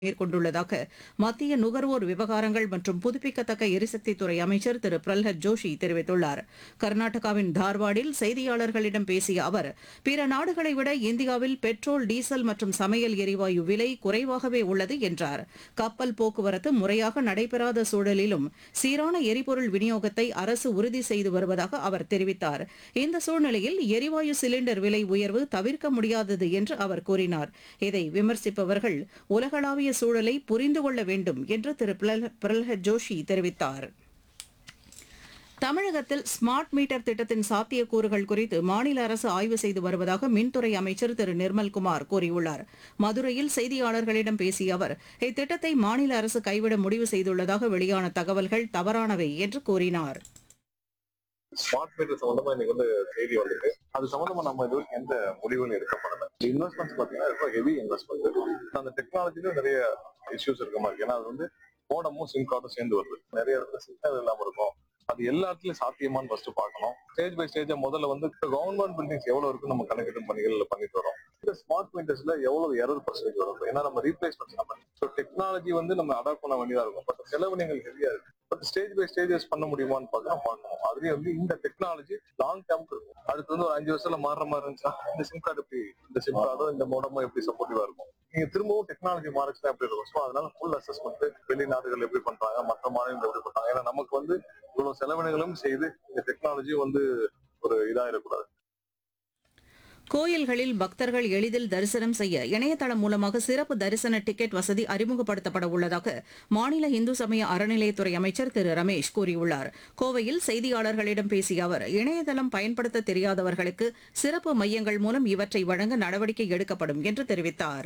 மேற்கொண்டுள்ளதாக மத்திய நுகர்வோர் விவகாரங்கள் மற்றும் புதுப்பிக்கத்தக்க எரிசக்தித்துறை அமைச்சர் திரு பிரல்ஹத் ஜோஷி தெரிவித்துள்ளார் கர்நாடகாவின் தார்வாடில் செய்தியாளர்களிடம் பேசிய அவர் பிற நாடுகளை விட இந்தியாவில் பெட்ரோல் டீசல் மற்றும் சமையல் எரிவாயு விலை குறைவாகவே உள்ளது என்றார் கப்பல் போக்குவரத்து முறையாக நடைபெறாத சூழலிலும் சீரான எரிபொருள் விநியோகத்தை அரசு உறுதி செய்து வருவதாக அவர் தெரிவித்தார் இந்த சூழ்நிலையில் எரிவாயு சிலிண்டர் விலை உயர்வு தவிர்க்க முடியாதது என்று அவர் கூறினார் இதை விமர்சிப்பவர்கள் உலகளாவிய சூழலை புரிந்து கொள்ள வேண்டும் என்று திரு பிரல்- பிரல்ஹத் ஜோஷி தெரிவித்தார் தமிழகத்தில் ஸ்மார்ட் மீட்டர் திட்டத்தின் சாத்தியக்கூறுகள் குறித்து மாநில அரசு ஆய்வு செய்து வருவதாக மின்துறை அமைச்சர் திரு நிர்மல்குமார் கூறியுள்ளார் மதுரையில் செய்தியாளர்களிடம் பேசிய அவர் இத்திட்டத்தை மாநில அரசு கைவிட முடிவு செய்துள்ளதாக வெளியான தகவல்கள் தவறானவை என்று கூறினார் ஸ்மார்ட் மீட்டர் சம்பந்தமா இன்னைக்கு வந்து செய்தி வந்திருக்கு அது சம்பந்தமா நம்ம இது வரைக்கும் எந்த முடிவுகளும் எடுக்கப்படல இன்வெஸ்ட்மெண்ட்ஸ் பாத்தீங்கன்னா ரொம்ப ஹெவி இன்வெஸ்ட்மெண்ட் அந்த டெக்னாலஜிலும் நிறைய இஷ்யூஸ் இருக்க மாதிரி ஏன்னா அது வந்து மோடமும் சிம் கார்டும் சேர்ந்து வருது நிறைய இடத்துல சிக்னல் இல்லாம இருக்கும் அது எல்லா இடத்துலயும் சாத்தியமான்னு ஃபர்ஸ்ட் பார்க்கணும் ஸ்டேஜ் பை ஸ்டேஜா முதல்ல வந்து கவர்மெண்ட் பில்டிங்ஸ் எவ்வளவு இருக்கு நம்ம கணக்கெடும் பணிகள் பண்ணிட்டு வரோம் இந்த ஸ்மார்ட் மீட்டர்ஸ்ல எவ்வளவு எரர் பர்சன்டேஜ் வரும் ஏன்னா நம்ம ரீப்ளேஸ்மெண்ட் நம்ம ஸோ டெக்னாலஜி வந்து நம்ம அடாப்ட் பண்ண வேண்டியதா இருக்கும் பட் செலவினங்கள் ஹெவியா இருக்கு பட் ஸ்டேஜ் பை ஸ்டேஜஸ் பண்ண முடியுமான்னு பார்க்கணும் பார்க்கணும் அதுலயும் வந்து இந்த டெக்னாலஜி லாங் டேர்ம் இருக்கும் அடுத்து வந்து ஒரு அஞ்சு வருஷத்துல மாறுற மாதிரி இருந்துச்சுன்னா இந்த சிம் கார்டு எப்படி இந்த சிம் கார்டோ இந்த மோடமோ எப்படி சப்போர்ட்டிவா இருக்கும் நீங்க திரும்பவும் டெக்னாலஜி மாறிச்சுன்னா எப்படி இருக்கும் ஸோ அதனால ஃபுல் அசஸ்மெண்ட் வெளிநாடுகள் எப்படி பண்றாங்க மற்ற மாநிலங்கள் எப்படி பண்றாங்க ஏன்னா நமக்கு வந்து இவ்வளவு செலவினங்களும் செய்து இந்த டெக்னாலஜி வந்து ஒரு இதாயிடக்கூடாது கோயில்களில் பக்தர்கள் எளிதில் தரிசனம் செய்ய இணையதளம் மூலமாக சிறப்பு தரிசன டிக்கெட் வசதி அறிமுகப்படுத்தப்பட உள்ளதாக மாநில இந்து சமய அறநிலையத்துறை அமைச்சர் திரு ரமேஷ் கூறியுள்ளார் கோவையில் செய்தியாளர்களிடம் பேசிய அவர் இணையதளம் பயன்படுத்த தெரியாதவர்களுக்கு சிறப்பு மையங்கள் மூலம் இவற்றை வழங்க நடவடிக்கை எடுக்கப்படும் என்று தெரிவித்தார்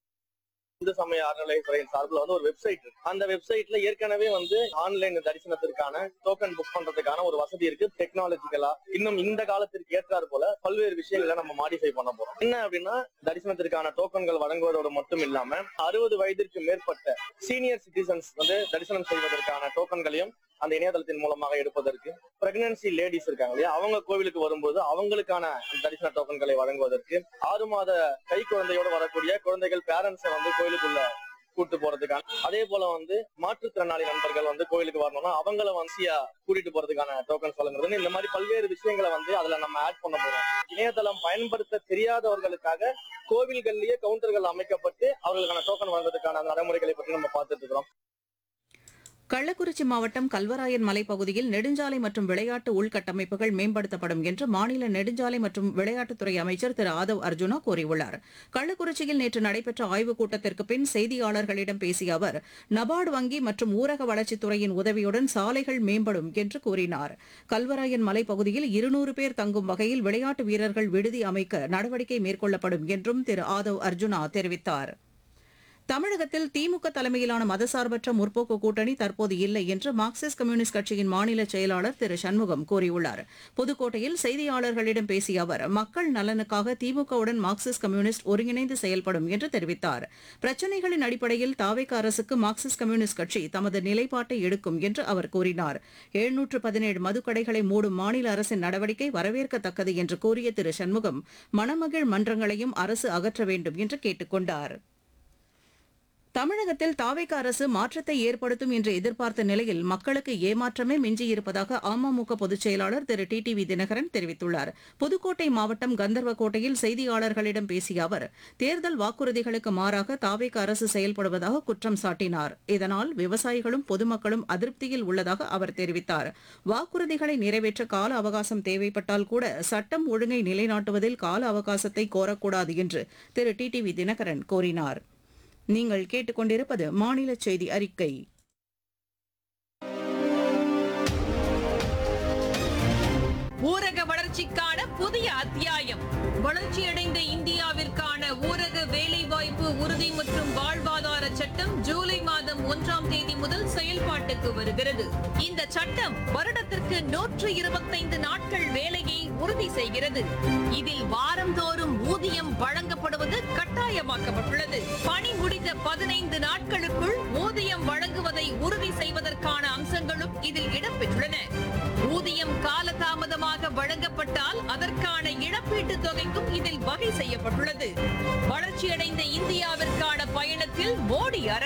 இந்து சமய அறநிலையத்துறையின் சார்பில் வந்து ஒரு வெப்சைட் இருக்கு அந்த வெப்சைட்ல ஏற்கனவே வந்து ஆன்லைன் தரிசனத்திற்கான டோக்கன் புக் பண்றதுக்கான ஒரு வசதி இருக்கு டெக்னாலஜிக்கலா இன்னும் இந்த காலத்திற்கு ஏற்றாறு போல பல்வேறு விஷயங்களை நம்ம மாடிஃபை பண்ண போறோம் என்ன அப்படின்னா தரிசனத்திற்கான டோக்கன்கள் வழங்குவதோடு மட்டும் இல்லாம அறுபது வயதிற்கு மேற்பட்ட சீனியர் சிட்டிசன்ஸ் வந்து தரிசனம் செய்வதற்கான டோக்கன்களையும் அந்த இணையதளத்தின் மூலமாக எடுப்பதற்கு பிரெக்னன்சி லேடிஸ் இருக்காங்க இல்லையா அவங்க கோவிலுக்கு வரும்போது அவங்களுக்கான தரிசன டோக்கன்களை வழங்குவதற்கு ஆறு மாத கை குழந்தையோட வரக்கூடிய குழந்தைகள் பேரண்ட்ஸை வந்து கோயிலுக்குள்ள கூட்டு போறதுக்கான அதே போல வந்து மாற்றுத்திறனாளி நண்பர்கள் வந்து கோயிலுக்கு வரணும்னா அவங்கள வன்சியா கூட்டிட்டு போறதுக்கான டோக்கன்ஸ் வழங்குறது இந்த மாதிரி பல்வேறு விஷயங்களை வந்து அதுல நம்ம ஆட் பண்ண போறோம் இணையதளம் பயன்படுத்த தெரியாதவர்களுக்காக கோவில்கள்லயே கவுண்டர்கள் அமைக்கப்பட்டு அவர்களுக்கான டோக்கன் வழங்குறதுக்கான நடைமுறைகளை பற்றி நம்ம பார்த்துட்டு இருக்கிறோம் கள்ளக்குறிச்சி மாவட்டம் கல்வராயன் மலைப்பகுதியில் நெடுஞ்சாலை மற்றும் விளையாட்டு உள்கட்டமைப்புகள் மேம்படுத்தப்படும் என்று மாநில நெடுஞ்சாலை மற்றும் விளையாட்டுத்துறை அமைச்சர் திரு ஆதவ் அர்ஜுனா கூறியுள்ளார் கள்ளக்குறிச்சியில் நேற்று நடைபெற்ற ஆய்வுக் கூட்டத்திற்கு பின் செய்தியாளர்களிடம் பேசிய அவர் நபார்டு வங்கி மற்றும் ஊரக வளர்ச்சித்துறையின் உதவியுடன் சாலைகள் மேம்படும் என்று கூறினார் கல்வராயன் மலைப்பகுதியில் இருநூறு பேர் தங்கும் வகையில் விளையாட்டு வீரர்கள் விடுதி அமைக்க நடவடிக்கை மேற்கொள்ளப்படும் என்றும் திரு ஆதவ் அர்ஜுனா தெரிவித்தார் தமிழகத்தில் திமுக தலைமையிலான மதசார்பற்ற முற்போக்கு கூட்டணி தற்போது இல்லை என்று மார்க்சிஸ்ட் கம்யூனிஸ்ட் கட்சியின் மாநில செயலாளர் திரு சண்முகம் கூறியுள்ளார் புதுக்கோட்டையில் செய்தியாளர்களிடம் பேசிய அவர் மக்கள் நலனுக்காக திமுகவுடன் மார்க்சிஸ்ட் கம்யூனிஸ்ட் ஒருங்கிணைந்து செயல்படும் என்று தெரிவித்தார் பிரச்சினைகளின் அடிப்படையில் தாவேக அரசுக்கு மார்க்சிஸ்ட் கம்யூனிஸ்ட் கட்சி தமது நிலைப்பாட்டை எடுக்கும் என்று அவர் கூறினார் எழுநூற்று பதினேழு மதுக்கடைகளை மூடும் மாநில அரசின் நடவடிக்கை வரவேற்கத்தக்கது என்று கூறிய திரு சண்முகம் மணமகிழ் மன்றங்களையும் அரசு அகற்ற வேண்டும் என்று கேட்டுக் கொண்டார் தமிழகத்தில் தாவேக அரசு மாற்றத்தை ஏற்படுத்தும் என்று எதிர்பார்த்த நிலையில் மக்களுக்கு ஏமாற்றமே மிஞ்சியிருப்பதாக அமமுக பொதுச் செயலாளர் Thiru T T V Dhinakaran தெரிவித்துள்ளார் புதுக்கோட்டை மாவட்டம் கந்தர்வக்கோட்டையில் செய்தியாளர்களிடம் பேசிய அவர் தேர்தல் வாக்குறுதிகளுக்கு மாறாக தாவேக அரசு செயல்படுவதாக குற்றம் சாட்டினார் இதனால் விவசாயிகளும் பொதுமக்களும் அதிருப்தியில் உள்ளதாக அவர் தெரிவித்தார் வாக்குறுதிகளை நிறைவேற்ற கால அவகாசம் தேவைப்பட்டால் கூட சட்டம் ஒழுங்கை நிலைநாட்டுவதில் கால அவகாசத்தை கோரக்கூடாது என்று Thiru T T V Dhinakaran கூறினார் நீங்கள் கேட்டுக்கொண்டிருப்பது மாநில செய்தி அறிக்கை ஊரக வளர்ச்சிக்கான புதிய அத்தியாயம் வளர்ச்சியடைந்த இந்தியாவிற்கான ஊரக வேலைவாய்ப்பு உறுதி மற்றும் வாழ்வாதார சட்டம் ஜூலை மாதம் ஒன்றாம் தேதி முதல் செயல்பாட்டுக்கு வருகிறது இந்த சட்டம் வருடத்திற்கு நூற்று இருபத்தைந்து நாட்கள் வேலையை உறுதி செய்கிறது இதில் வாரந்தோறும் ஊதியம் வழங்கப்படுவது கட்டாயமாக்கப்பட்டுள்ளது பணி முடிந்த பதினைந்து நாட்களுக்குள் ஊதியம் வழங்குவதை உறுதி செய்வதற்கான அம்சங்களும் இதில் இடம்பெற்றுள்ளன ஊதியம் காலதாமதமாக வழங்கப்பட்டால் அதற்கான இழப்பீட்டுத் தொகைக்கும் இதில் வகை செய்யப்பட்டுள்ளது வளர்ச்சியடைந்த இந்தியாவிற்கான பயணத்தில் மோடி அரசு